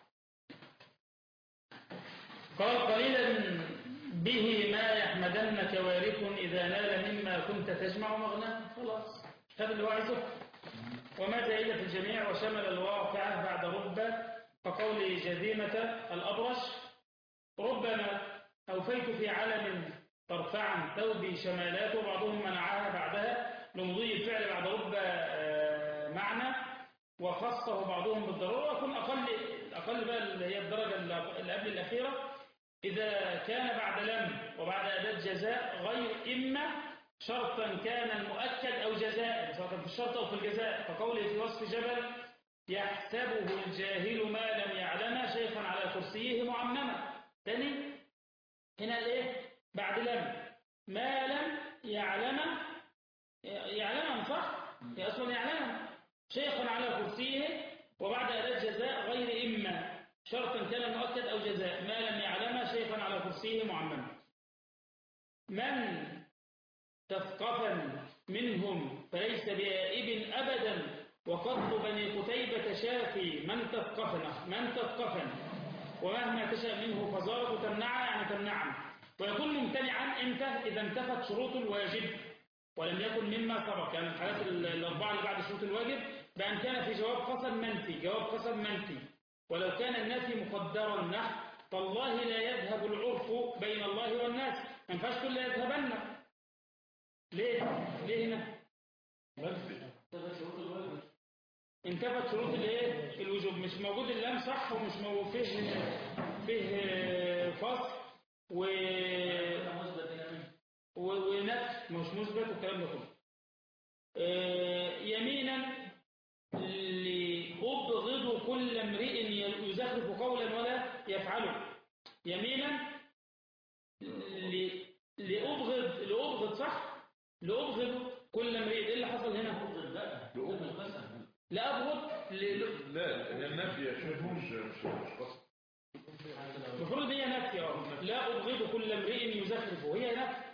قال قليلا به ما يحمدنك وارث إذا نال مما كنت تجمع مغنى خلاص هذا اللي هو عايزه وما زائد في الجميع وشمل الواقعة بعد رب كقول جذيمة الأبرش ربما أوفيت في علم ترفعا ثوبي شمالات وبعضهم منعها بعدها لمضي الفعل بعد رب آه، معنى وخصه بعضهم بالضرورة ويكون أقل أقل بقى اللي هي الدرجة اللي قبل الأخيرة إذا كان بعد لم وبعد أداة جزاء غير إما شرطا كان المؤكد أو جزاء سواء في الشرط أو في الجزاء كقوله في وصف جبل يحسبه الجاهل ما لم يعلم شيخا على كرسيه معمما تاني هنا الايه بعد لم ما لم يعلم يعلم صح هي اصلا يعلم شيخا على كرسيه وبعد اداه جزاء غير اما شرطا كان مؤكد او جزاء ما لم يعلم شيخا على كرسيه معمما من تثقفا منهم فليس بآئب أبدا وقط بني قتيبة شافي من تثقفنا من تثقفا ومهما تشاء منه فزارة تمنع يعني تمنعا ويكون ممتنعا امتى إذا انتفت شروط الواجب ولم يكن مما سبق يعني الحالات ال- الأربعة اللي بعد شروط الواجب بأن كان في جواب قسم منفي جواب قسم منفي ولو كان النفي مقدرا نحو فالله لا يذهب العرف بين الله والناس ما ينفعش كل يذهبن ليه؟ ليه هنا؟ تبقى شروط الواجب انتفت شروط الايه؟ الوجوب مش موجود اللام صح ومش موجود فيه فيه فصل و مثبت هنا منه و- ونفي مش مثبت والكلام ده كله آه، يمينا لأبغض كل امرئ يزخرف قولا ولا يفعله يمينا ل- لأبغض لأبغض صح لأبغض كل امرئ ايه اللي حصل هنا أبغض بقى لأبغض. لما القسم لأبغض ل- ل- لا هي النفي يا شيخ مش مش مش قصد المفروض هي نفي اه لا أبغض كل امرئ يزخرف هي نفي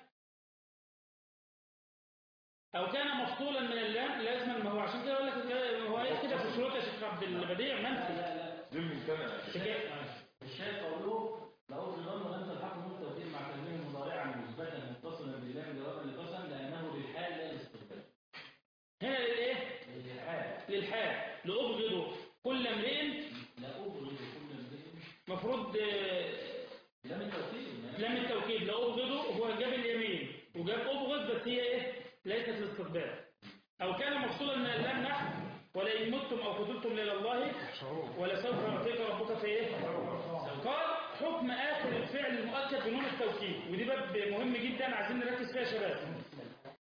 أو كان مفصولا من اللام لازما ما هو عشان كده أقول لك ما هو إيه كده في الشروط يا شيخ عبد البديع منفي لا لا دي من كان الشيخ قوله لو ظن لم تلحقه من التوكيد مع كلمه مضارعا مثبتا متصلا باللام جوابا للقسم لانه للحال لا للاستقبال هنا للإيه؟ للحال للحال لأبغض كل امرئ لا أبغض كل امرئ مفروض آه، لام التوكيد لم التوكيد لا أبغضه هو جاب اليمين وجاب أبغض بس هي إيه ليست الاستقبال أو كان مفصولا من اللام نحو ولئن متم أو قتلتم إلى الله ولسوف يعطيك ربك في إيه قال حكم آخر الفعل المؤكد بنون التوكيد ودي باب مهم جدا عايزين نركز فيها يا شباب